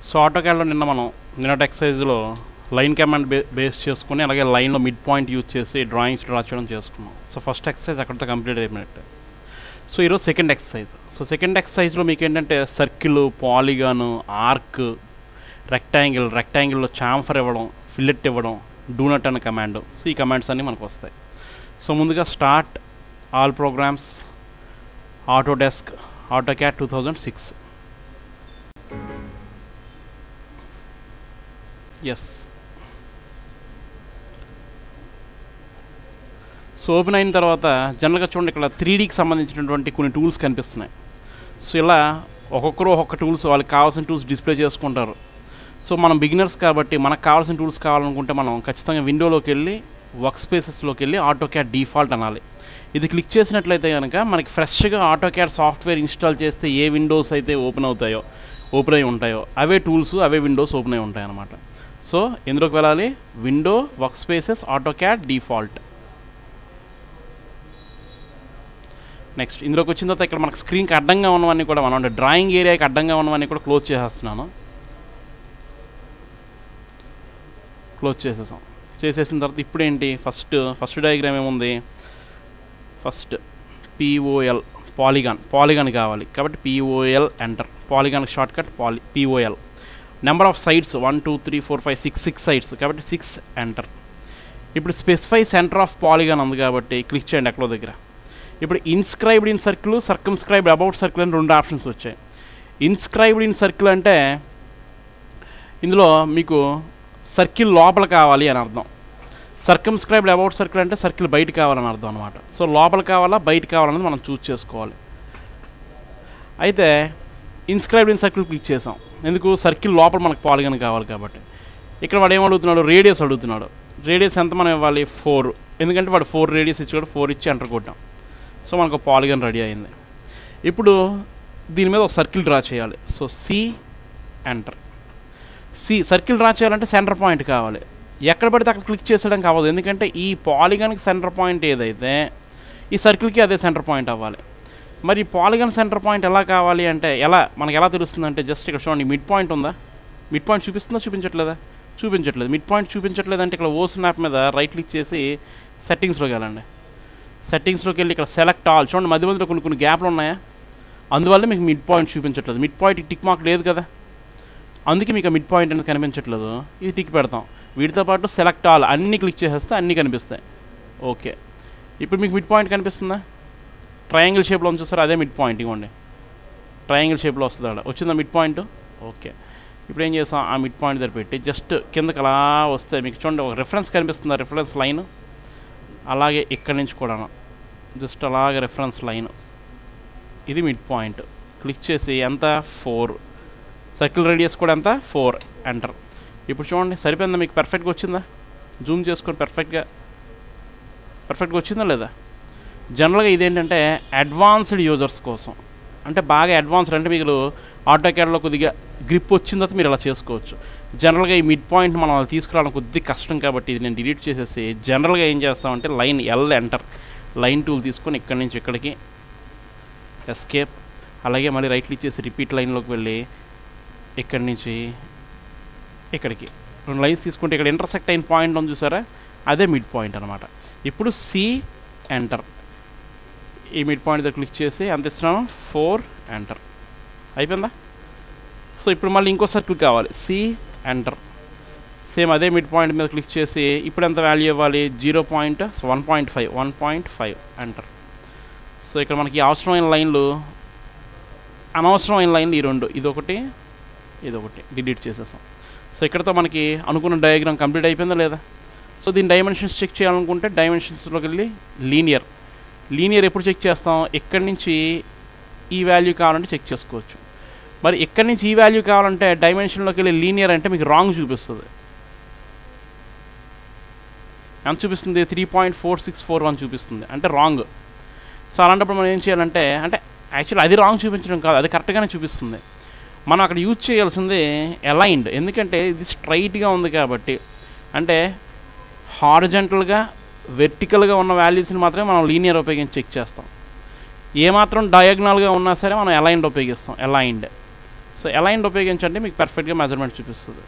So ఆటోకాడ్లో నిన్న మనం నిన్నటి ఎక్సైజ్లో లైన్ కమాండ్ బే బేస్ చేసుకుని అలాగే లైన్లో మిడ్ పాయింట్ యూజ్ చేసి డ్రాయింగ్స్ డ్రా చేయడం చేసుకున్నాం సో ఫస్ట్ ఎక్సర్సైజ్ అక్కడితో కంప్లీట్ అయిపోయినట్టు సో ఈరోజు సెకండ్ ఎక్సర్సైజ్ సో సెకండ్ ఎక్సర్సైజ్లో మీకు ఏంటంటే సర్కిల్ పాలిగాను ఆర్క్ రెక్టాంగిల్ రెక్టాంగిల్లో చాంఫర్ ఇవ్వడం ఫిల్లెట్ ఇవ్వడం డూనట్ అనే కమాండ్ సో ఈ కమాండ్స్ అన్నీ మనకు వస్తాయి సో ముందుగా start all programs Autodesk AutoCAD two thousand six yes so open అయిన తర్వాత జనరల్గా చూడండి ఇక్కడ త్రీ డీకి సంబంధించినటువంటి కొన్ని టూల్స్ కనిపిస్తున్నాయి సో ఇలా ఒక్కొక్కరు ఒక్కొక్క టూల్స్ వాళ్ళకి కావాల్సిన టూల్స్ డిస్ప్లే చేసుకుంటారు సో మనం బిగినర్స్ కాబట్టి మనకు కావాల్సిన టూల్స్ కావాలనుకుంటే మనం ఖచ్చితంగా విండోలోకి వెళ్ళి వర్క్ స్పేసెస్లోకి వెళ్ళి ఆటో క్యాడ్ డిఫాల్ట్ అనాలి ఇది క్లిక్ చేసినట్లయితే కనుక మనకి ఫ్రెష్గా ఆటో క్యాడ్ సాఫ్ట్వేర్ ఇన్స్టాల్ చేస్తే ఏ విండోస్ అయితే ఓపెన్ అవుతాయో ఓపెన్ అయి ఉంటాయో అవే టూల్స్ అవే విండోస్ ఓపెన్ అయి ఉంటాయి అన్నమాట సో ఎందులోకి వెళ్ళాలి window work spaces AutoCAD default next ఇందులోకి వచ్చిన తర్వాత ఇక్కడ మనకు స్క్రీన్కి అడ్డంగా ఉన్నవన్నీ కూడా మనం అంటే డ్రాయింగ్ ఏరియాకి అడ్డంగా ఉన్నవన్నీ కూడా క్లోజ్ చేసేస్తున్నాను క్లోజ్ చేసేసాం చేసేసిన తర్వాత ఇప్పుడు ఏంటి ఫస్ట్ ఫస్ట్ డయాగ్రామ్ ఏముంది ఫస్ట్ పిఓఎల్ పాలిగాన్ పాలిగాన్ కావాలి కాబట్టి POL enter polygon short cut poly POL number of sides one two three four five six six sides కాబట్టి సిక్స్ ఎంటర్ ఇప్పుడు స్పెసిఫై సెంటర్ ఆఫ్ పాలిగాన్ ఉంది కాబట్టి click చేయండి ఎక్కడో దగ్గర ఇప్పుడు inscribed in circle circumscribed about circle అని రెండు ఆప్షన్స్ వచ్చాయి ఇన్స్క్రైబ్డ్ ఇన్ సర్కిల్ అంటే ఇందులో మీకు సర్కిల్ లోపల కావాలి అని అర్థం సర్కమ్స్క్రైబ్డ్ అబౌట్ సర్కిల్ అంటే సర్కిల్ బయట కావాలని అర్థం అనమాట సో లోపల కావాలా బయట కావాలనేది మనం చూస్ చేసుకోవాలి అయితే ఇన్స్క్రైబ్డ్ ఇన్ సర్కిల్ క్లిక్ చేసాం ఎందుకు సర్కిల్ లోపల మనకు పాలిగన్ కావాలి కాబట్టి ఇక్కడ వాడు ఏం అడుగుతున్నాడు రేడియస్ అడుగుతున్నాడు రేడియస్ ఎంత మనం ఇవ్వాలి ఫోర్ ఎందుకంటే వాడు ఫోర్ రేడియస్ ఇచ్చి కూడా ఫోర్ ఇచ్చి ఎంటర్ కొట్టాం సో మనకు పాలిగన్ రెడీ అయింది ఇప్పుడు దీని మీద ఒక సర్కిల్ డ్రా చేయాలి so C enter C circle draw చేయాలంటే సెంటర్ పాయింట్ కావాలి ఎక్కడ పడితే అక్కడ క్లిక్ చేసేయడానికి అవ్వదు ఎందుకంటే ఈ పాలిగన్కి సెంటర్ పాయింట్ ఏదైతే ఈ సర్కిల్కి అదే సెంటర్ పాయింట్ అవ్వాలి మరి ఈ పాలిగన్ సెంటర్ పాయింట్ ఎలా కావాలి అంటే ఎలా మనకి ఎలా తెలుస్తుంది అంటే జస్ట్ ఇక్కడ చూడండి మిడ్ పాయింట్ ఉందా మిడ్ పాయింట్ చూపిస్తుందా చూపించట్లేదా చూపించట్లేదు మిడ్ పాయింట్ చూపించట్లేదు అంటే ఇక్కడ ఓ స్నాప్ మీద రైట్ క్లిక్ చేసి సెట్టింగ్స్లోకి వెళ్ళండి సెట్టింగ్స్లోకి వెళ్ళి ఇక్కడ సెలెక్ట్ ఆల్ చూడండి మధ్య మధ్యలో కొన్ని కొన్ని గ్యాప్లు ఉన్నాయా అందువల్ల మీకు మిడ్ పాయింట్ చూపించట్లేదు మిడ్ పాయింట్ టిక్ మార్క్ లేదు కదా అందుకే మీకు మిడ్ పాయింట్ అనేది కనిపించట్లేదు ఇది టిక్ పెడతాం వీటితో పాటు సెలెక్ట్ ఆల్ అన్నీ క్లిక్ చేసేస్తే అన్నీ కనిపిస్తాయి ఓకే ఇప్పుడు మీకు మిడ్ పాయింట్ కనిపిస్తుందా ట్రయాంగిల్ షేప్లో ఉంది చూసారు అదే మిడ్ పాయింట్ ఇవ్వండి ట్రయాంగిల్ షేప్లో వస్తుంది అక్కడ వచ్చిందా మిడ్ పాయింట్ ఓకే ఇప్పుడు ఏం చేస్తాం ఆ మిడ్ పాయింట్ దగ్గర పెట్టి జస్ట్ కిందకి అలా వస్తే మీకు చూడండి ఒక రిఫరెన్స్ కనిపిస్తుంది రిఫరెన్స్ లైన్ అలాగే ఇక్కడి నుంచి కూడా జస్ట్ అలాగే రిఫరెన్స్ లైన్ ఇది మిడ్ పాయింట్ క్లిక్ చేసి ఎంత ఫోర్ సర్కిల్ రేడియస్ కూడా ఎంత ఫోర్ ఎంటర్ ఇప్పుడు చూడండి సరిపోయిందా మీకు పర్ఫెక్ట్గా వచ్చిందా జూమ్ చేసుకొని పర్ఫెక్ట్గా పర్ఫెక్ట్గా వచ్చిందా లేదా జనరల్గా ఇదేంటంటే అడ్వాన్స్డ్ యూజర్స్ కోసం అంటే బాగా అడ్వాన్స్డ్ అంటే మీకు ఆటో క్యాడ్లో కొద్దిగా గ్రిప్ వచ్చిన తర్వాత మీరు అలా చేసుకోవచ్చు జనరల్గా ఈ మిడ్ పాయింట్ మనం అలా తీసుకురావడం కొద్దిగా కష్టం కాబట్టి ఇది నేను డిలీట్ చేసేసి జనరల్గా ఏం చేస్తామంటే line L enter line tool తీసుకొని ఇక్కడి నుంచి ఇక్కడికి ఎస్కేప్ అలాగే మళ్ళీ రైట్ క్లిక్ చేసి రిపీట్ లైన్లోకి వెళ్ళి ఇక్కడి నుంచి ఇక్కడికి రెండు లైన్స్ తీసుకుంటే ఇక్కడ ఇంటర్సెక్ట్ అయిన పాయింట్ ఉంది చూసారా అదే మిడ్ పాయింట్ అనమాట ఇప్పుడు సి ఎంటర్ ఈ మిడ్ పాయింట్ దగ్గర క్లిక్ చేసి ఎంత ఇస్తున్నాను ఫోర్ ఎంటర్ అయిపోయిందా సో ఇప్పుడు మళ్ళీ ఇంకో సర్కిల్ కావాలి సి ఎంటర్ సేమ్ అదే మిడ్ పాయింట్ మీద క్లిక్ చేసి ఇప్పుడు ఎంత వాల్యూ ఇవ్వాలి zero point one point five one point five enter so ఇక్కడ మనకి అవసరమైన లైన్లు అనవసరమైన లైన్లు ఈ రెండు ఇదొకటి ఇదొకటి డిలీట్ చేసేసాం సో ఇక్కడతో మనకి అనుకున్న డయాగ్రామ్ కంప్లీట్ అయిపోయిందా లేదా సో దీని డైమెన్షన్స్ చెక్ చేయాలనుకుంటే డైమెన్షన్స్లోకి వెళ్ళి లీనియర్ లీనియర్ ఎప్పుడు చెక్ చేస్తాం ఎక్కడి నుంచి ఈ వాల్యూ కావాలంటే చెక్ చేసుకోవచ్చు మరి ఎక్కడి నుంచి ఈ వాల్యూ కావాలంటే డైమెన్షన్లోకి వెళ్ళి లీనియర్ అంటే మీకు రాంగ్ చూపిస్తుంది ఎంత చూపిస్తుంది three point four six four one చూపిస్తుంది అంటే రాంగ్ సో అలాంటప్పుడు మనం ఏం చేయాలంటే అంటే యాక్చువల్లీ అది రాంగ్ చూపించడం కాదు అది కరెక్ట్గానే చూపిస్తుంది మనం అక్కడ యూజ్ చేయాల్సింది అలైన్డ్ ఎందుకంటే ఇది స్ట్రైట్గా ఉంది కాబట్టి అంటే హారిజెంటల్గా వెర్టికల్గా ఉన్న వాల్యూస్ని మాత్రమే మనం లీనియర్ ఉపయోగించి చెక్ చేస్తాం ఏమాత్రం డయాగ్నల్గా ఉన్నా సరే మనం అలైన్డ్ ఉపయోగిస్తాం అలైన్డ్ సో సో అలైన్డ్ ఉపయోగించండి మీకు పర్ఫెక్ట్గా మెజర్మెంట్ చూపిస్తుంది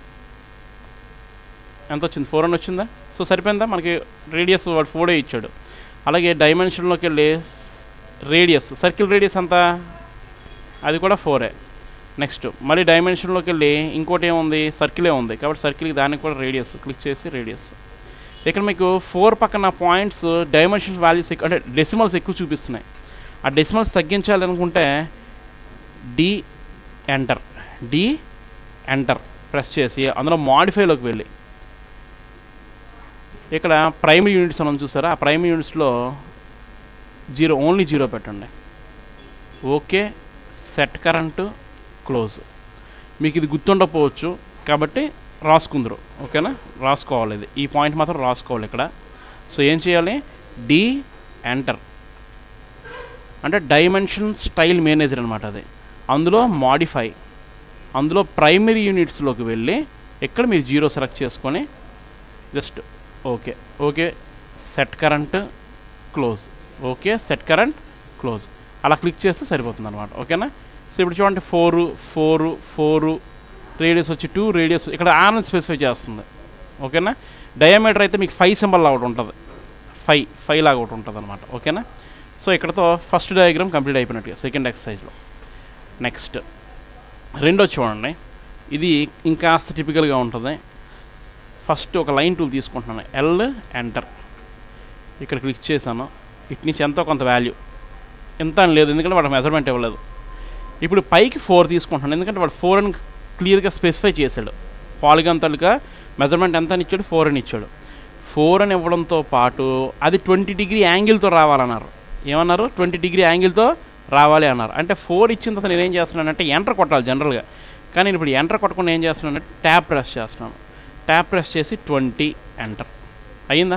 ఎంత వచ్చింది ఫోర్ అని వచ్చిందా సో సరిపోయిందా మనకి రేడియస్ వాడు ఫోరే ఇచ్చాడు అలాగే డైమెన్షన్లోకి వెళ్ళి రేడియస్ సర్కిల్ రేడియస్ ఎంత అది కూడా ఫోరే నెక్స్ట్ మళ్ళీ డైమెన్షన్లోకి వెళ్ళి ఇంకోటి ఏముంది సర్కిలే ఉంది కాబట్టి సర్కిల్కి దానికి కూడా రేడియస్ క్లిక్ చేసి రేడియస్ ఇక్కడ మీకు ఫోర్ పక్కన పాయింట్స్ డైమెన్షన్ వాల్యూస్ ఎక్కువ అంటే డెసిమల్స్ ఎక్కువ చూపిస్తున్నాయి ఆ డెసిమల్స్ తగ్గించాలి అనుకుంటే D enter D enter press చేసి అందులో మాడిఫైలోకి వెళ్ళి ఇక్కడ ప్రైమరీ యూనిట్స్ మనం చూసారా ఆ ప్రైమరీ యూనిట్స్లో జీరో ఓన్లీ జీరో పెట్టండి ఓకే సెట్ కరెంటు క్లోజ్ మీకు ఇది గుర్తుండకపోవచ్చు కాబట్టి రాసుకుందరు ఓకేనా రాసుకోవాలి ఇది ఈ పాయింట్ మాత్రం రాసుకోవాలి ఇక్కడ సో ఏం చేయాలి డి ఎంటర్ అంటే డైమెన్షన్ స్టైల్ మేనేజర్ అనమాట అది అందులో మాడిఫై అందులో ప్రైమరీ యూనిట్స్లోకి వెళ్ళి ఇక్కడ మీరు జీరో సెలెక్ట్ చేసుకొని just okay okay set current close okay set current close అలా క్లిక్ చేస్తే సరిపోతుంది అనమాట ఓకేనా సో ఇప్పుడు చూడండి ఫోరు ఫోరు ఫోరు రేడియస్ వచ్చి టూ రేడియస్ ఇక్కడ ఆర్ స్పెసిఫై చేస్తుంది ఓకేనా డయామీటర్ అయితే మీకు ఫైవ్ సింబల్ లాగా ఒకటి ఉంటుంది ఫైవ్ ఫైవ్ లాగా ఒకటి ఉంటుంది అనమాట ఓకేనా సో ఇక్కడతో ఫస్ట్ డయాగ్రామ్ కంప్లీట్ అయిపోయినట్టుగా సెకండ్ ఎక్సర్సైజ్లో నెక్స్ట్ రెండో చూడండి ఇది ఇంకాస్త టిపికల్గా ఉంటుంది ఫస్ట్ ఒక లైన్ టూల్ తీసుకుంటున్నాను ఎల్ ఎంటర్ ఇక్కడ క్లిక్ చేశాను ఇటు నుంచి ఎంతో కొంత వాల్యూ ఎంత అని లేదు ఎందుకంటే వాడు మెజర్మెంట్ ఇవ్వలేదు ఇప్పుడు పైకి ఫోర్ తీసుకుంటున్నాను ఎందుకంటే వాడు ఫోర్ అని క్లియర్గా స్పెసిఫై చేశాడు పాలిగాన్ తాలూకా మెజర్మెంట్ ఎంత అని ఇచ్చాడు ఫోర్ అని ఇచ్చాడు ఫోర్ అని ఇవ్వడంతో పాటు అది ట్వంటీ డిగ్రీ యాంగిల్తో రావాలన్నారు ఏమన్నారు ట్వంటీ డిగ్రీ యాంగిల్తో రావాలి అన్నారు అంటే ఫోర్ ఇచ్చిన తర్వాత నేను ఏం చేస్తున్నానంటే ఎంటర్ కొట్టాలి జనరల్గా కానీ నేను ఇప్పుడు ఎంటర్ కొట్టకుండా ఏం చేస్తున్నానంటే ట్యాప్ ప్రెస్ చేస్తున్నాను ట్యాప్ ప్రెస్ చేసి ట్వంటీ ఎంటర్ అయ్యిందా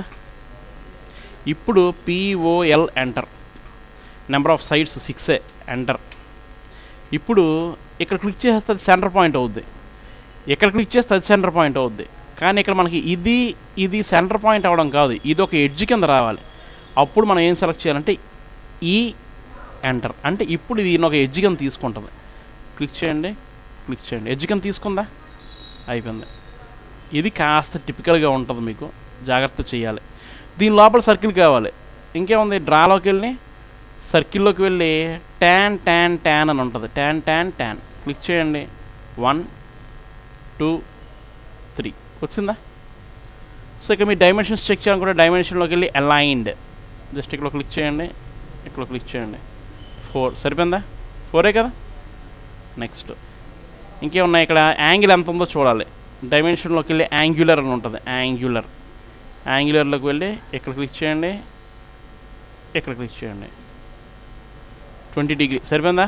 ఇప్పుడు POL enter number of sides సిక్సే ఎంటర్ ఇప్పుడు ఇక్కడ క్లిక్ చేస్తే అది సెంటర్ పాయింట్ అవుద్ది ఇక్కడ క్లిక్ చేస్తే అది సెంటర్ పాయింట్ అవుద్ది కానీ ఇక్కడ మనకి ఇది ఇది సెంటర్ పాయింట్ అవ్వడం కాదు ఇది ఒక ఎడ్జ్ కింద రావాలి అప్పుడు మనం ఏం సెలెక్ట్ చేయాలంటే ఈ ఎంటర్ అంటే ఇప్పుడు దీన్ని ఒక ఎడ్జ్ కింద తీసుకుంటుంది క్లిక్ చేయండి క్లిక్ చేయండి ఎడ్జ్ కింద తీసుకుందా అయిపోయింది ఇది కాస్త టిపికల్గా ఉంటుంది మీకు జాగ్రత్త చేయాలి దీని లోపల సర్కిల్ కావాలి ఇంకేముంది డ్రాలోకి వెళ్ళి సర్కిల్లోకి వెళ్ళి ట్యాన్ ట్యాన్ ట్యాన్ అని ఉంటుంది ట్యాన్ ట్యాన్ ట్యాన్ క్లిక్ చేయండి వన్ టూ త్రీ వచ్చిందా సో ఇక్కడ మీ డైమెన్షన్స్ చెక్ చేయాలనుకుంటే డైమెన్షన్లోకి వెళ్ళి అలైన్డ్ జస్ట్ ఇక్కడ క్లిక్ చేయండి ఇక్కడ క్లిక్ చేయండి ఫోర్ సరిపోయిందా ఫోరే కదా నెక్స్ట్ ఇంకేమున్నాయి ఇక్కడ యాంగిల్ ఎంత ఉందో చూడాలి డైమెన్షన్లోకి వెళ్ళి యాంగ్యులర్ అని ఉంటుంది యాంగ్యులర్ యాంగ్యులర్లోకి వెళ్ళి ఇక్కడ క్లిక్ చేయండి ఇక్కడ క్లిక్ చేయండి ట్వంటీ డిగ్రీ సరిపోయిందా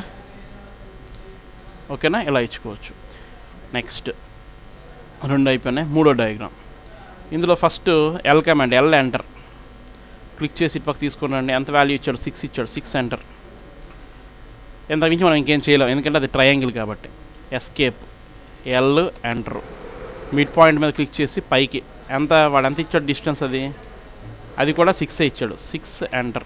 ఓకేనా ఇలా ఇచ్చుకోవచ్చు నెక్స్ట్ రెండు అయిపోయినాయి మూడో డయాగ్రామ్ ఇందులో first L command L enter click చేసి ఇటు పక్క తీసుకున్నాండి ఎంత వాల్యూ ఇచ్చాడు సిక్స్ ఇచ్చాడు సిక్స్ ఎంటర్ ఎంత మించి మనం ఇంకేం చేయలేం ఎందుకంటే అది ట్రయాంగిల్ కాబట్టి escape L enter mid point మీద క్లిక్ చేసి పైకి ఎంత వాడు ఎంత ఇచ్చాడు డిస్టెన్స్ అది అది కూడా సిక్స్ ఇచ్చాడు six enter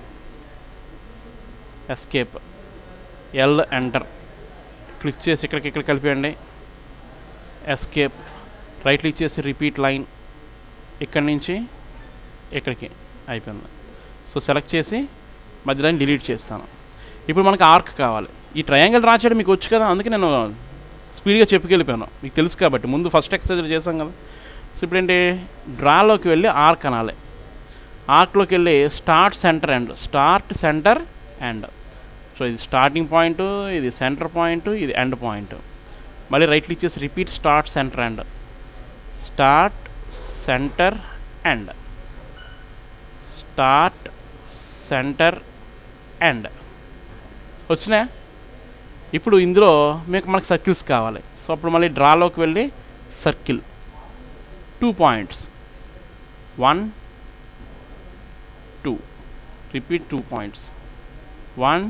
escape L enter click చేసి ఇక్కడికి ఇక్కడ కలిపేయండి ఎస్కేప్ రైట్ క్లిక్ చేసి రిపీట్ లైన్ ఇక్కడి నుంచి ఇక్కడికి అయిపోయింది సో సెలెక్ట్ చేసి మధ్యలో డిలీట్ చేస్తాను ఇప్పుడు మనకు ఆర్క్ కావాలి ఈ ట్రయాంగిల్ డ్రా చేయడం మీకు వచ్చు కదా అందుకే నేను స్పీడ్గా చెప్పుకెళ్ళిపోయాను మీకు తెలుసు కాబట్టి ముందు ఫస్ట్ ఎక్సర్సైజ్ చేసాం కదా సో ఇప్పుడు ఏంటి డ్రాలోకి వెళ్ళి ఆర్క్ అనాలి ఆర్క్లోకి వెళ్ళి start centre end start centre end so ఇది స్టార్టింగ్ పాయింట్ ఇది సెంటర్ పాయింట్ ఇది ఎండ్ పాయింట్ మళ్ళీ రైట్ క్లిక్ చేసి repeat start centre end start centre end start centre end వచ్చినా ఇప్పుడు ఇందులో మీకు మనకి సర్కిల్స్ కావాలి సో అప్పుడు మళ్ళీ డ్రాలోకి వెళ్ళి circle two points one two repeat two points one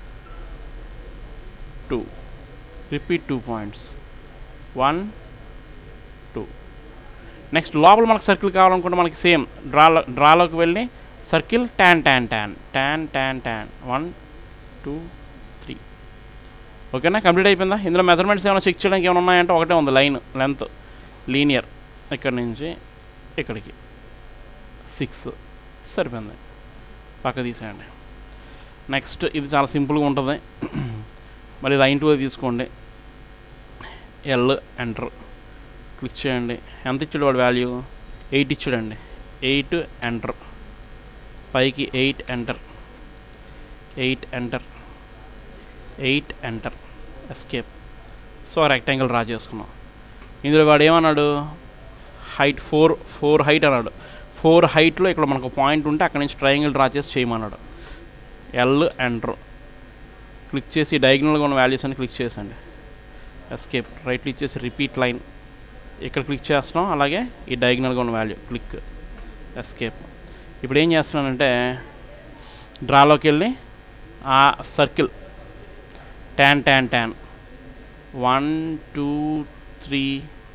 two repeat two points one two next లోపల మనకు సర్కిల్ కావాలనుకుంటే మనకి సేమ్ డ్రాలో డ్రాలోకి వెళ్ళి circle tan tan tan tan tan tan one two three ఓకేనా కంప్లీట్ అయిపోయిందా ఇందులో మెజర్మెంట్స్ ఏమైనా చెక్ చేయడానికి ఏమైనా ఉన్నాయంటే ఒకటే ఉంది లైన్ లెంత్ లీనియర్ ఇక్కడి నుంచి ఇక్కడికి సిక్స్ సరిపోయింది పక్క తీసేయండి నెక్స్ట్ ఇది చాలా సింపుల్గా ఉంటుంది మరి లైన్ టూ తీసుకోండి ఎల్ ఎంటర్ క్లిక్ చేయండి ఎంత ఇచ్చాడు వాడు వాల్యూ ఎయిట్ ఇచ్చాడండి ఎయిట్ ఎంటర్ పైకి eight enter eight enter eight enter escape so rectangle draw చేసుకున్నాం ఇందులో వాడు ఏమన్నాడు హైట్ ఫోర్ ఫోర్ హైట్ అన్నాడు ఫోర్ హైట్లో ఇక్కడ మనకు పాయింట్ ఉంటే అక్కడ నుంచి ట్రయాంగిల్ డ్రా చేసి చేయమన్నాడు ఎల్ ఎంటర్ క్లిక్ చేసి డయాగ్నల్గా ఉన్న వాల్యూస్ అని క్లిక్ చేసండి ఎస్కేప్ రైట్ క్లిక్ చేసి రిపీట్ లైన్ ఇక్కడ క్లిక్ చేస్తున్నాం అలాగే ఈ డయాగ్నల్గా ఉన్న వాల్యూ క్లిక్ ఎస్కేప్ ఇప్పుడు ఏం చేస్తున్నానంటే డ్రాలోకి వెళ్ళి ఆ circle tan tan tan one two three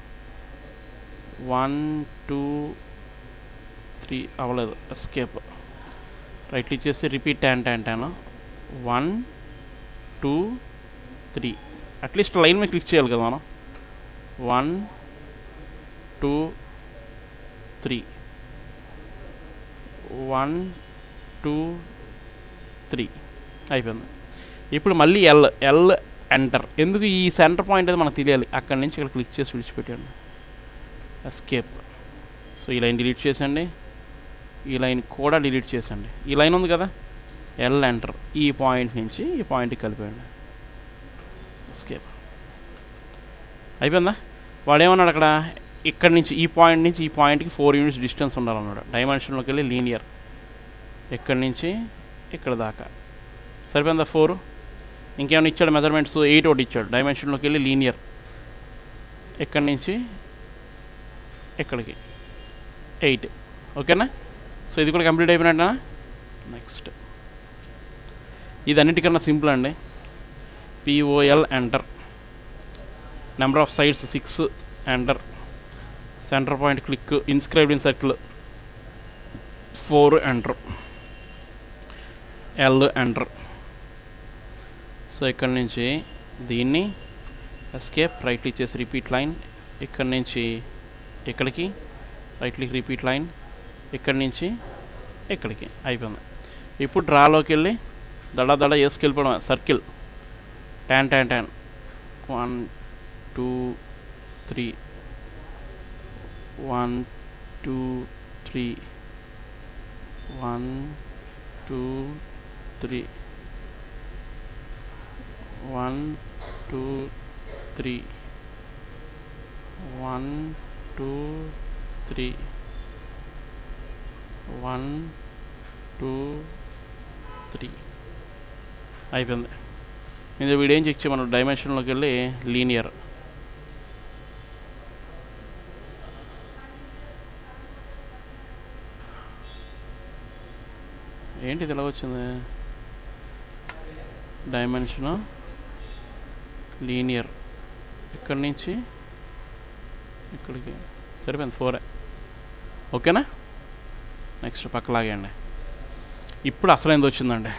one two three అవ్వలేదు ఎస్కేప్ రైట్ క్లిక్ చేసి repeat tan tan tan one two three at least line మీద క్లిక్ చేయాలి కదా మనం one two three one two three అయిపోయింది ఇప్పుడు మళ్ళీ ఎల్ ఎల్ ఎంటర్ ఎందుకు ఈ సెంటర్ పాయింట్ అది మనకు తెలియాలి అక్కడి నుంచి ఇక్కడ క్లిక్ చేసి విడిచిపెట్టండి ఎస్కేప్ సో ఈ లైన్ డిలీట్ చేసండి ఈ లైన్ కూడా డిలీట్ చేసండి ఈ లైన్ ఉంది కదా ఎల్ ఎంటర్ ఈ పాయింట్ నుంచి ఈ పాయింట్కి కలిపేయండి ఎస్కేప్ అయిపోయిందా వాడు ఏమన్నాడు అక్కడ ఇక్కడ నుంచి ఈ పాయింట్ నుంచి ఈ పాయింట్కి ఫోర్ యూనిట్స్ డిస్టెన్స్ ఉండాలన్నాడు డైమెన్షన్లోకి వెళ్ళి లీనియర్ ఇక్కడి నుంచి ఇక్కడ దాకా సరిపోయిందా ఫోర్ ఇంకేమైనా ఇచ్చాడు మెజర్మెంట్స్ ఎయిట్ ఒకటి ఇచ్చాడు డైమెన్షన్లోకి వెళ్ళి లీనియర్ ఇక్కడి నుంచి ఇక్కడికి ఎయిట్ ఓకేనా సో ఇది కూడా కంప్లీట్ అయిపోయినట్టా నెక్స్ట్ ఇది అన్నిటికన్నా సింపుల్ అండి POL enter number of sides six enter centre point click inscribed in circle four enter L enter so ఇక్కడ నుంచి దీన్ని ఎస్కేప్ రైట్ క్లిక్ చేసి రిపీట్ లైన్ ఇక్కడ నుంచి ఇక్కడికి రైట్ క్లిక్ రిపీట్ లైన్ ఇక్కడి నుంచి ఇక్కడికి అయిపోయింది ఇప్పుడు డ్రాలోకి వెళ్ళి దడ దడ వేసుకెళ్ళిపోవడం circle tan tan tan one two three one two three one two three one two three one two three one two three అయిపోయింది ఇది వీడియో ఏం చెక్ చేయమన్నాడు డైమెన్షన్లోకి వెళ్ళి లీనియర్ ఏంటి ఇది ఎలా వచ్చింది డైమెన్షను లీనియర్ ఇక్కడి నుంచి ఇక్కడికి సరిపోయింది ఫోరే ఓకేనా నెక్స్ట్ పక్కలాగేయండి ఇప్పుడు అసలైంది వచ్చిందండి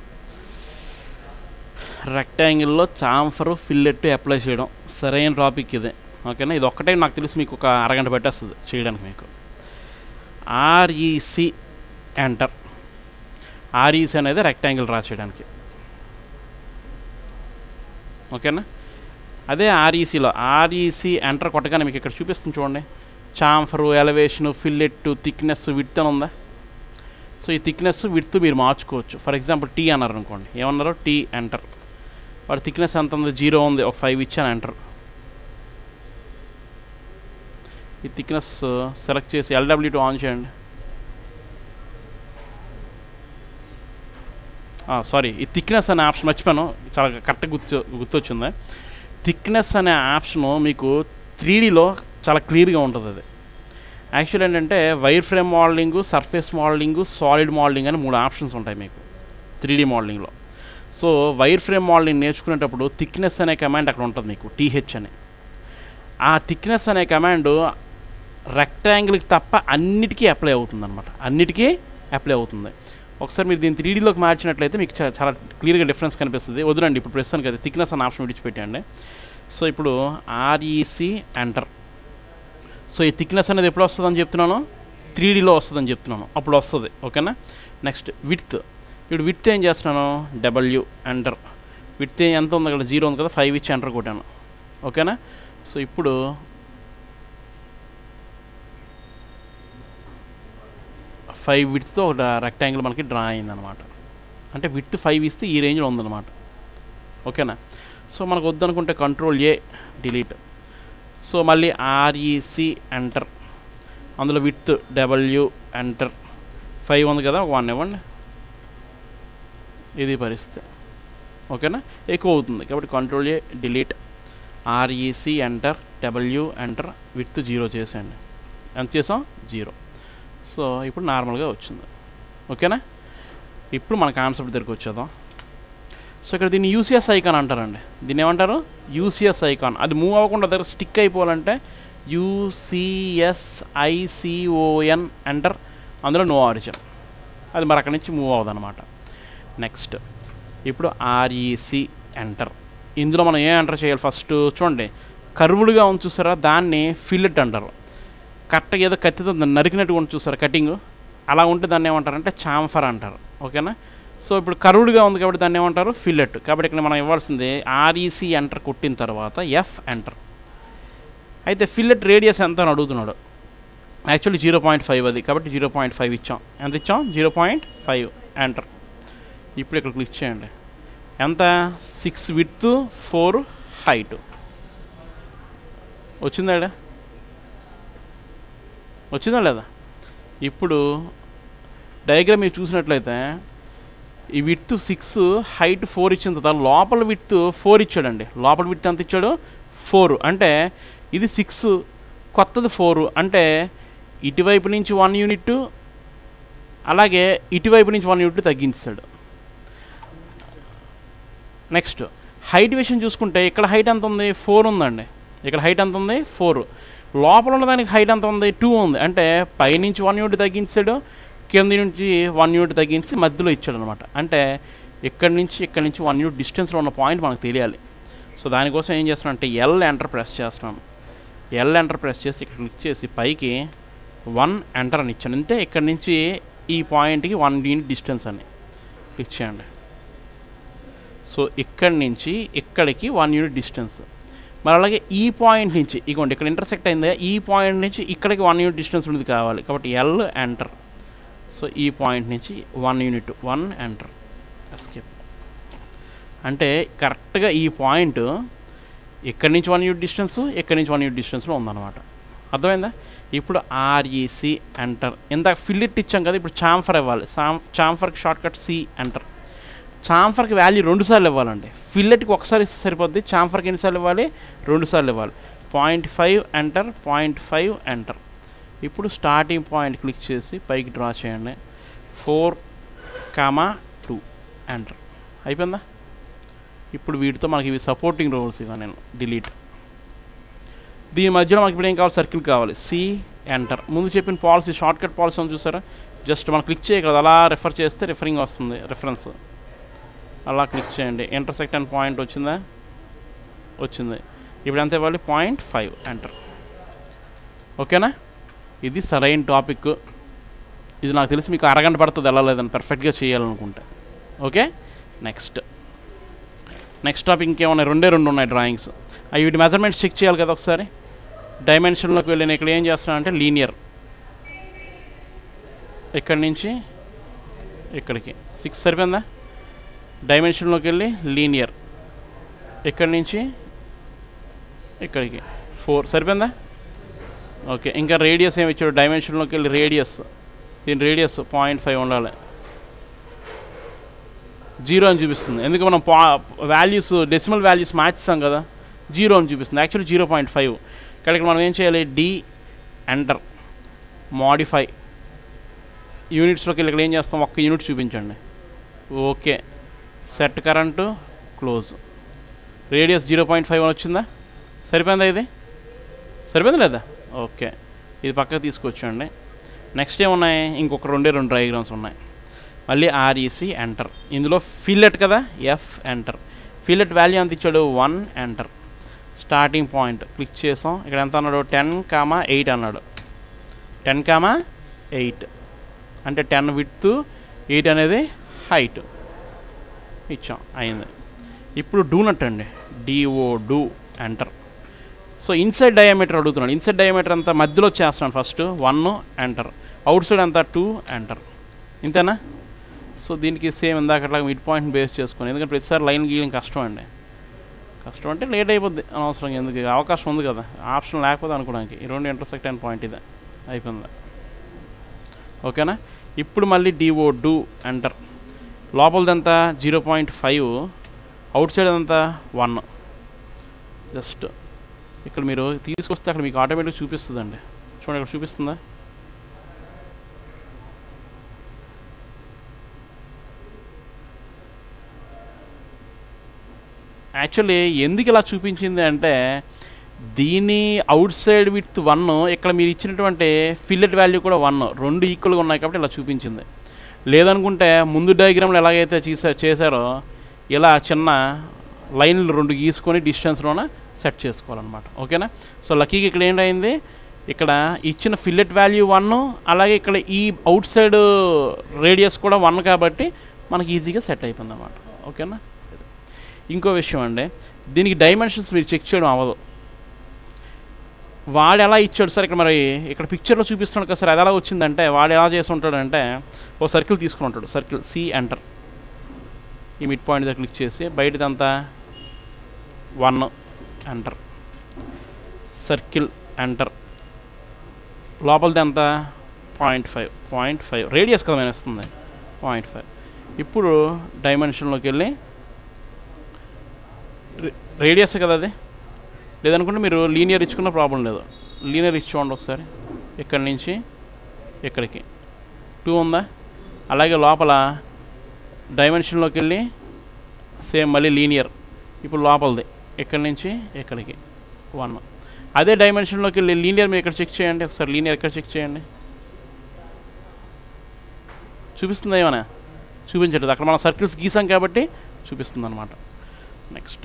రెక్టాంగిల్లో చాంఫరు ఫిల్లెట్ అప్లై చేయడం సరైన టాపిక్ ఇదే ఓకేనా ఇది ఒక్కటే నాకు తెలిసి మీకు ఒక అరగంట పెట్టేస్తుంది చేయడానికి మీకు ఆర్ఈసి ఎంటర్ ఆర్ఈసి అనేది రెక్టాంగిల్ డ్రా చేయడానికి ఓకేనా అదే ఆర్ఈసీలో ఆర్ఈసీ ఎంటర్ కొట్టగానే మీకు ఇక్కడ చూపిస్తుంది చూడండి chamfer elevation fillet thickness width అని ఉందా సో ఈ థిక్నెస్ విడ్త్ మీరు మార్చుకోవచ్చు ఫర్ ఎగ్జాంపుల్ టీ అన్నారు అనుకోండి ఏమన్నారు టీ ఎంటర్ వాడి థిక్నెస్ ఎంత ఉంది జీరో ఉంది ఒక ఫైవ్ ఇచ్చాను ఎంటర్ ఈ థిక్నెస్ సెలెక్ట్ చేసి ఎల్డబ్ల్యూ టూ ఆన్ చేయండి సారీ ఈ థిక్నెస్ అనే ఆప్షన్ మర్చిపోయాను చాలా కరెక్ట్గా గుర్తు గుర్తొచ్చింది థిక్నెస్ అనే ఆప్షను మీకు త్రీడీలో చాలా క్లియర్గా ఉంటుంది అది యాక్చువల్ ఏంటంటే wire frame modelling surface modelling solid modelling అని మూడు ఆప్షన్స్ ఉంటాయి మీకు త్రీడీ మోడలింగ్లో సో వైర్ ఫ్రేమ్ మోడలింగ్ నేర్చుకునేటప్పుడు థిక్నెస్ అనే కమాండ్ అక్కడ ఉంటుంది మీకు టీహెచ్ అని ఆ థిక్నెస్ అనే కమాండ్ రెక్టాంగిల్కి తప్ప అన్నిటికీ అప్లై అవుతుంది అనమాట అన్నిటికీ అప్లై అవుతుంది ఒకసారి మీరు దీన్ని త్రీ డీలోకి మార్చినట్లయితే మీకు చా- చాలా క్లియర్గా డిఫరెన్స్ కనిపిస్తుంది వదిలండి ఇప్పుడు ప్రస్తుతానికి అది థిక్నెస్ అన్న ఆప్షన్ విడిచిపెట్టండి సో ఇప్పుడు ఆర్ఈసి ఎంటర్ సో ఈ థిక్నెస్ అనేది ఎప్పుడు వస్తుందని చెప్తున్నాను త్రీ డీలో వస్తుందని చెప్తున్నాను అప్పుడు వస్తుంది ఓకేనా నెక్స్ట్ విత్ ఇప్పుడు విత్ ఏం చేస్తున్నాను డబ్ల్యూ ఎంటర్ విత్ ఎంత ఉంది అక్కడ జీరో ఉంది కదా ఫైవ్ ఇచ్చి ఎంటర్ కొట్టాను ఓకేనా సో ఇప్పుడు ఫైవ్ విడ్త్తో ఒక రెక్టాంగిల్ మనకి డ్రా అయిందనమాట అంటే విత్ ఫైవ్ ఇస్తే ఈ రేంజ్లో ఉందన్నమాట ఓకేనా సో మనకు వద్దనుకుంటే కంట్రోల్ ఏ డిలీట్ సో మళ్ళీ ఆర్ఈసి ఎంటర్ అందులో విత్ డబ్ల్యూ ఎంటర్ ఫైవ్ ఉంది కదా వన్ ఇవ్వండి ఇది పరిస్థితి ఓకేనా ఎక్కువ అవుతుంది కాబట్టి control A delete REC enter W enter width zero చేసేయండి ఎంత చేసాం జీరో సో ఇప్పుడు నార్మల్గా వచ్చింది ఓకేనా ఇప్పుడు మన కాన్సెప్ట్ దగ్గరికి వచ్చేద్దాం సో ఇక్కడ దీన్ని యూసిఎస్ ఐకాన్ అంటారండి దీన్ని ఏమంటారు యూసిఎస్ ఐకాన్ అది మూవ్ అవ్వకుండా దగ్గర స్టిక్ అయిపోవాలంటే యూసిఎస్ఐసిఓఎన్ ఎంటర్ అందులో నో ఆరిజిన్ అది మరి అక్కడి నుంచి మూవ్ అవ్వదన్నమాట నెక్స్ట్ ఇప్పుడు ఆర్ఈసి ఎంటర్ ఇందులో మనం ఏం ఎంటర్ చేయాలి ఫస్ట్ చూడండి కర్వులుగా ఉంది చూసారా దాన్ని ఫిల్లెట్ అంటారు కరెక్ట్గా ఏదో కత్తితో నరికినట్టుగా ఉంది చూసారా కటింగ్ అలా ఉంటే దాన్ని ఏమంటారంటే చాంఫర్ అంటారు ఓకేనా సో ఇప్పుడు కరువుడుగా ఉంది కాబట్టి దాన్ని ఏమంటారు ఫిల్లెట్ కాబట్టి ఇక్కడ మనం ఇవ్వాల్సింది ఆర్ఈసి ఎంటర్ కొట్టిన తర్వాత ఎఫ్ ఎంటర్ అయితే ఫిల్లెట్ రేడియస్ ఎంత అని అడుగుతున్నాడు యాక్చువల్లీ జీరో పాయింట్ ఫైవ్ అది కాబట్టి జీరో పాయింట్ ఫైవ్ ఇచ్చాం ఎంత ఇచ్చాం జీరో పాయింట్ ఫైవ్ ఎంటర్ ఇప్పుడు ఇక్కడ క్లిక్ చేయండి ఎంత సిక్స్ విత్ ఫోర్ హైట్ వచ్చిందా ఈడ? వచ్చిందా లేదా ఇప్పుడు డయాగ్రామ్ మీరు చూసినట్లయితే ఈ విత్ సిక్స్ హైట్ ఫోర్ ఇచ్చిన తర్వాత లోపల విత్ ఫోర్ ఇచ్చాడండి లోపల విత్ ఎంత ఇచ్చాడు ఫోర్ అంటే ఇది సిక్స్ కొత్తది ఫోర్ అంటే ఇటువైపు నుంచి వన్ యూనిట్ అలాగే ఇటువైపు నుంచి వన్ యూనిట్ తగ్గించాడు నెక్స్ట్ హైట్ విషయం చూసుకుంటే ఇక్కడ హైట్ ఎంత ఉంది ఫోర్ ఉందండి ఇక్కడ హైట్ ఎంత ఉంది ఫోర్ లోపల ఉన్న దానికి హైట్ ఎంత ఉంది టూ ఉంది అంటే పైనుంచి వన్ యూనిట్ తగ్గించాడు కింద నుంచి వన్ యూనిట్ తగ్గించి మధ్యలో ఇచ్చాడు అనమాట అంటే ఇక్కడి నుంచి ఇక్కడి నుంచి వన్ యూనిట్ డిస్టెన్స్లో ఉన్న పాయింట్ మనకు తెలియాలి సో దానికోసం ఏం చేస్తున్నాను అంటే ఎల్ ఎంటర్ ప్రెస్ చేస్తున్నాను ఎల్ ఎంటర్ ప్రెస్ చేసి ఇక్కడ క్లిక్ చేసి పైకి వన్ ఎంటర్ అని ఇచ్చాను అంతే ఇక్కడి నుంచి ఈ పాయింట్కి వన్ యూనిట్ డిస్టెన్స్ అని క్లిక్ చేయండి సో ఇక్కడి నుంచి ఇక్కడికి వన్ యూనిట్ డిస్టెన్స్ మరి అలాగే ఈ పాయింట్ నుంచి ఇగోండి ఇక్కడ ఇంటర్సెక్ట్ అయింది ఈ పాయింట్ నుంచి ఇక్కడికి వన్ యూనిట్ డిస్టెన్స్ ఉండేది కావాలి కాబట్టి ఎల్ ఎంటర్ సో ఈ పాయింట్ నుంచి one unit one enter escape అంటే కరెక్ట్గా ఈ పాయింట్ ఇక్కడి నుంచి వన్ యూనిట్ డిస్టెన్స్ ఇక్కడి నుంచి వన్ యూనిట్ డిస్టెన్స్లో ఉందన్నమాట అర్థమైందా ఇప్పుడు ఆర్ఈసి ఎంటర్ ఇందాక ఫిల్లిట్ ఇచ్చాం కదా ఇప్పుడు చాంఫర్ ఇవ్వాలి చామ్ చాంఫర్కి షార్ట్ కట్ సి ఎంటర్ చాంఫర్కి వాల్యూ రెండు సార్లు ఇవ్వాలండి ఫిల్లెట్కి ఒకసారి ఇస్తే సరిపోద్ది చాంఫర్కి ఎన్నిసార్లు ఇవ్వాలి రెండు సార్లు ఇవ్వాలి point five enter point five enter ఇప్పుడు స్టార్టింగ్ పాయింట్ క్లిక్ చేసి పైకి డ్రా చేయండి ఫోర్ కామా టూ ఎంటర్ అయిపోయిందా ఇప్పుడు వీటితో మనకి ఇవి సపోర్టింగ్ రోల్స్ ఇవ్వ నేను డిలీట్ దీని మధ్యలో మనకి ఇప్పుడు ఏం కావాలి సర్కిల్ కావాలి సి ఎంటర్ ముందు చెప్పిన పాలసీ షార్ట్ కట్ పాలసీ ఉంది చూసారా జస్ట్ మనం క్లిక్ చేయగలదు అలా రెఫర్ చేస్తే రిఫరింగ్ వస్తుంది రెఫరెన్స్ అలా క్లిక్ చేయండి ఇంటర్సెక్ట్ అండ్ పాయింట్ వచ్చిందా వచ్చింది ఇప్పుడు ఎంత ఇవ్వాలి పాయింట్ ఫైవ్ ఎంటర్ ఓకేనా ఇది సరైన టాపిక్ ఇది నాకు తెలిసి మీకు అరగంట పడుతుంది వెళ్ళలేదని పర్ఫెక్ట్గా చేయాలనుకుంటే ఓకే నెక్స్ట్ నెక్స్ట్ టాపిక్ ఇంకేమున్నాయి రెండే రెండు ఉన్నాయి డ్రాయింగ్స్ అవి వీటి మెజర్మెంట్స్ చెక్ చేయాలి కదా ఒకసారి డైమెన్షన్లోకి వెళ్ళి నేను ఇక్కడ ఏం చేస్తున్నాను అంటే లీనియర్ ఇక్కడి నుంచి ఇక్కడికి సిక్స్ సరిపోయిందా డైమెన్షన్లోకి వెళ్ళి లీనియర్ ఇక్కడి నుంచి ఇక్కడికి ఫోర్ సరిపోయిందా ఓకే ఇంకా రేడియస్ ఏమి ఇచ్చాడు డైమెన్షన్లోకి వెళ్ళి రేడియస్ దీని రేడియస్ పాయింట్ ఫైవ్ ఉండాలి జీరో అని చూపిస్తుంది ఎందుకు మనం పా వాల్యూస్ డెసిమల్ వాల్యూస్ మార్చిస్తాం కదా జీరో అని చూపిస్తుంది యాక్చువల్లీ జీరో పాయింట్ ఫైవ్ ఇక్కడికి మనం ఏం చేయాలి డి ఎంటర్ మాడిఫై యూనిట్స్లోకి వెళ్ళి ఇక్కడ ఏం చేస్తాం ఒక్క యూనిట్ చూపించండి okay set current close radius zero point five అని వచ్చిందా సరిపోయిందా ఇది సరిపోయిందా లేదా ఓకే ఇది పక్కకు తీసుకొచ్చండి నెక్స్ట్ ఏమున్నాయి ఇంకొక రెండే రెండు డయాగ్రామ్స్ ఉన్నాయి మళ్ళీ ఆర్ఈసి ఎంటర్ ఇందులో ఫిల్లెట్ కదా ఎఫ్ ఎంటర్ ఫిల్లెట్ వాల్యూ ఎంత ఇచ్చాడు one enter starting point click చేసాం ఇక్కడ ఎంత అన్నాడు టెన్ కామా ఎయిట్ అన్నాడు టెన్ కామా ఎయిట్ అంటే టెన్ విత్ ఎయిట్ అనేది హైట్ ఇచ్చాం అయింది ఇప్పుడు డూనట్ అండి DO do enter so inside diameter అడుగుతున్నాడు ఇన్సైడ్ డయామీటర్ అంతా మధ్యలో చేస్తున్నాను first one enter outside అంతా టూ ఎంటర్ ఇంతేనా సో దీనికి సేమ్ ఇందాకట్లాగా మిడ్ పాయింట్ బేస్ చేసుకొని ఎందుకంటే ప్రతిసారి లైన్ గీయడం కష్టం అండి కష్టం అంటే లేట్ అయిపోద్ది అనవసరం ఎందుకు అవకాశం ఉంది కదా ఆప్షన్ లేకపోతే అనుకోవడానికి ఈ రెండు ఇంటర్సెక్ట్ అయిన పాయింట్ ఇదే అయిపోయింది ఓకేనా ఇప్పుడు మళ్ళీ డిఓ డూ ఎంటర్ లోపలదంతా zero point five outside అంతా వన్ జస్ట్ ఇక్కడ మీరు తీసుకొస్తే అక్కడ మీకు ఆటోమేటిక్ చూపిస్తుందండి చూడండి ఇక్కడ చూపిస్తుందా యాక్చువల్లీ ఎందుకు ఇలా చూపించింది అంటే దీని అవుట్ సైడ్ విత్ వన్ ఇక్కడ మీరు ఇచ్చినటువంటి ఫిల్లెట్ వాల్యూ కూడా వన్ రెండు ఈక్వల్గా ఉన్నాయి కాబట్టి ఇలా చూపించింది లేదనుకుంటే ముందు డయాగ్రామ్లో ఎలాగైతే చేసా చేశారో ఇలా చిన్న లైన్లు రెండు గీసుకొని డిస్టెన్స్లోన సెట్ చేసుకోవాలన్నమాట ఓకేనా సో లక్కీగా ఇక్కడ ఏంటైంది ఇక్కడ ఇచ్చిన ఫిల్లెట్ వాల్యూ వన్ అలాగే ఇక్కడ ఈ అవుట్ సైడ్ రేడియస్ కూడా వన్ కాబట్టి మనకి ఈజీగా సెట్ అయిపోయింది అన్నమాట ఓకేనా ఇంకో విషయం అండి దీనికి డైమెన్షన్స్ మీరు చెక్ చేయడం అవ్వదు వాడు ఎలా ఇచ్చాడు సార్ ఇక్కడ మరి ఇక్కడ పిక్చర్లో చూపిస్తున్నాడు కదా సార్ అది ఎలా వచ్చిందంటే వాడు ఎలా చేసి ఉంటాడంటే ఓ సర్కిల్ తీసుకుని ఉంటాడు సర్కిల్ సి ఎంటర్ ఈ మిడ్ పాయింట్ దగ్గర క్లిక్ చేసి బయటదంతా వన్ ఎంటర్ సర్కిల్ ఎంటర్ లోపలిది ఎంత point five point five radius కదా మేము ఇస్తుంది పాయింట్ ఫైవ్ ఇప్పుడు డైమెన్షన్లోకి వెళ్ళి రేడియస్ కదా అది లేదనుకుంటే మీరు లీనియర్ ఇచ్చుకున్న ప్రాబ్లం లేదు లీనియర్ ఇచ్చుకోండి ఒకసారి ఇక్కడి నుంచి ఇక్కడికి టూ ఉందా అలాగే లోపల డైమెన్షన్లోకి వెళ్ళి సేమ్ మళ్ళీ లీనియర్ ఇప్పుడు లోపలిది ఇక్కడి నుంచి ఇక్కడికి వన్ అదే డైమెన్షన్లోకి వెళ్ళి లీనియర్ మీరు ఇక్కడ చెక్ చేయండి ఒకసారి లీనియర్ ఇక్కడ చెక్ చేయండి చూపిస్తుంది ఏమైనా చూపించట్లేదు అక్కడ మనం సర్కిల్స్ గీసాం కాబట్టి చూపిస్తుంది అనమాట నెక్స్ట్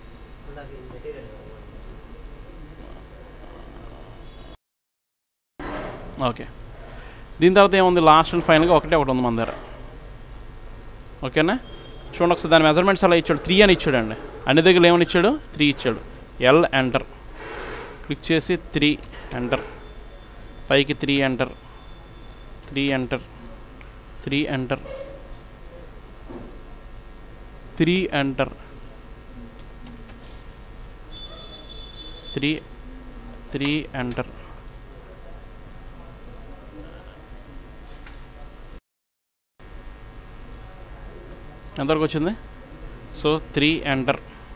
ఓకే దీని తర్వాత ఏముంది లాస్ట్ అండ్ ఫైనల్గా ఒకటే ఒకటి ఉంది మన దగ్గర ఓకేనా చూడండి ఒకసారి దాని మెజర్మెంట్స్ అలా ఇచ్చాడు త్రీ అని ఇచ్చాడండి అన్ని దగ్గర ఏమని ఇచ్చాడు త్రీ ఇచ్చాడు ఎల్ ఎంటర్ క్లిక్ చేసి త్రీ ఎంటర్ పైకి three enter three enter three enter three enter three three enter ఎంతవరకు వచ్చింది సో త్రీ ఎంటర్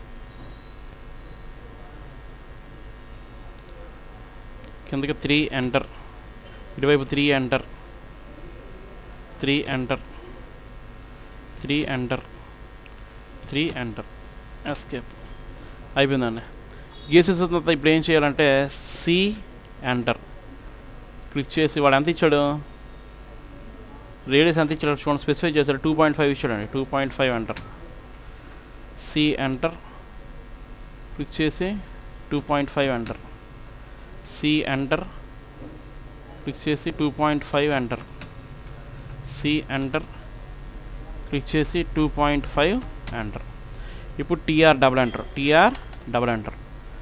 కిందకి త్రీ ఎంటర్ ఇటువైపు three enter three enter three enter three enter escape అయిపోయిందండి గీసేసిన తర్వాత ఇప్పుడు ఏం చేయాలంటే సి ఎంటర్ క్లిక్ చేసి వాడు ఎంత ఇచ్చాడు రేడియస్ ఎంత ఇచ్చాడు చూడండి స్పెసిఫై చేశాడు టూ పాయింట్ ఫైవ్ ఇచ్చాడండి two point five enter C enter click చేసి two point five enter C enter click చేసి two point five enter C enter click చేసి టూ పాయింట్ ఫైవ్ ఎంటర్ ఇప్పుడు TR double enter TR double enter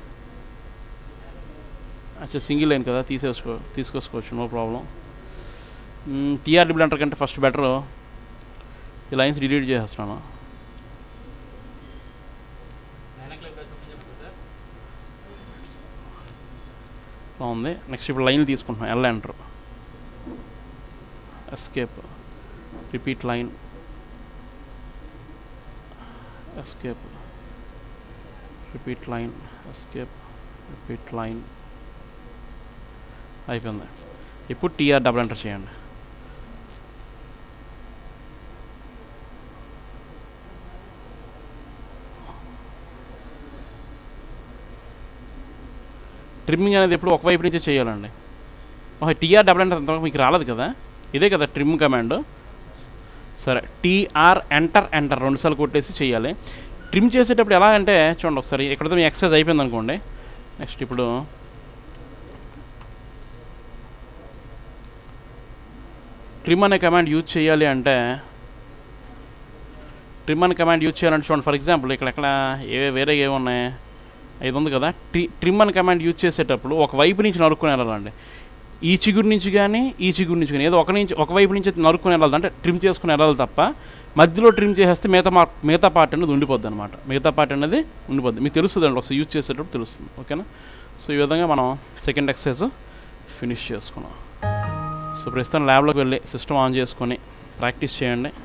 అచ్చా single line కదా తీసేసుకో తీసుకొచ్చుకోవచ్చు no problem TR double enter కంటే first better ఈ lines delete చేసేస్తున్నాను బాగుంది నెక్స్ట్ ఇప్పుడు లైన్లు తీసుకుంటున్నాం L enter escape repeat line escape repeat line escape repeat line అయిపోయింది ఇప్పుడు టీఆర్ డబుల్ ఎంటర్ చేయండి ట్రిమ్మింగ్ అనేది ఎప్పుడు ఒకవైపు నుంచే చేయాలండి ఒక టీఆర్ డబుల్ ఎంటర్ అంతవరకు మీకు రాలేదు కదా ఇదే కదా ట్రిమ్ కమాండ్ సరే టీఆర్ ఎంటర్ ఎంటర్ రెండుసార్లు కొట్టేసి చేయాలి ట్రిమ్ చేసేటప్పుడు ఎలా అంటే చూడండి ఒకసారి ఇక్కడతో మీ ఎక్సర్సైజ్ అయిపోయింది అనుకోండి నెక్స్ట్ ఇప్పుడు ట్రిమ్ అనే కమాండ్ యూజ్ చేయాలి అంటే ట్రిమ్ అనే కమాండ్ యూజ్ చేయాలంటే చూడండి ఫర్ ఎగ్జాంపుల్ ఇక్కడ ఎక్కడ ఏ వేరే ఏమి ఉన్నాయి ఇది ఉంది కదా ట్రి ట్రిమ్ అనే కమాండ్ యూజ్ చేసేటప్పుడు ఒక వైపు నుంచి నరుక్కుని వెళ్ళాలండి ఈ చిగురు నుంచి కానీ ఈ చిగురు నుంచి కానీ ఏదో ఒక నుంచి ఒక వైపు నుంచి నరుక్కుని వెళ్ళాలి అంటే ట్రిమ్ చేసుకుని వెళ్ళాలి తప్ప మధ్యలో ట్రిమ్ చేసేస్తే మిగతా మా మిగతా పార్ట్ అనేది ఉండిపోద్ది అనమాట మిగతా పార్ట్ అనేది ఉండిపోద్ది మీకు తెలుస్తుంది అండి ఒకసారి యూజ్ చేసేటప్పుడు తెలుస్తుంది ఓకేనా సో ఈ విధంగా మనం సెకండ్ ఎక్సర్సైజ్ ఫినిష్ చేసుకున్నాం సో ప్రస్తుతం ల్యాబ్లోకి వెళ్ళి సిస్టమ్ ఆన్ చేసుకొని ప్రాక్టీస్ చేయండి